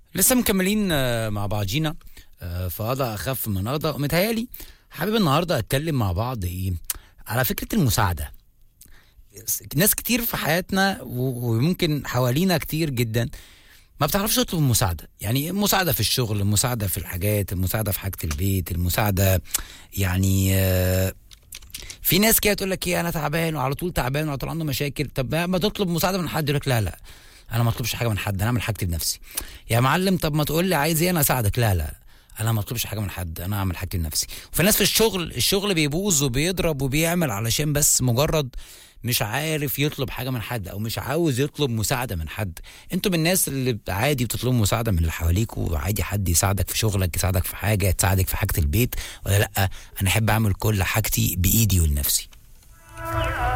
لسه مكملين آه، مع بعضينا آه، فقضى اخف من قضى ومتهيالي حابب النهارده اتكلم مع بعض ايه على فكره المساعده ناس كتير في حياتنا و- وممكن حوالينا كتير جدا ما بتعرفش تطلب مساعده يعني مساعده في الشغل المساعده في الحاجات المساعده في حاجه البيت المساعده يعني آه، في ناس كده تقول لك ايه انا تعبان وعلى طول تعبان وعلى طول عنده مشاكل طب ما تطلب مساعده من حد يقول لك لا لا انا ما اطلبش حاجه من حد انا اعمل حاجتي بنفسي يا معلم طب ما تقول لي عايز ايه انا اساعدك لا لا انا ما اطلبش حاجه من حد انا اعمل حاجتي بنفسي وفي ناس في الشغل الشغل بيبوظ وبيضرب وبيعمل علشان بس مجرد مش عارف يطلب حاجه من حد او مش عاوز يطلب مساعده من حد انتوا من الناس اللي عادي بتطلبوا مساعده من اللي حواليك وعادي حد يساعدك في شغلك يساعدك في حاجه تساعدك في حاجه البيت ولا لا انا احب اعمل كل حاجتي بايدي ولنفسي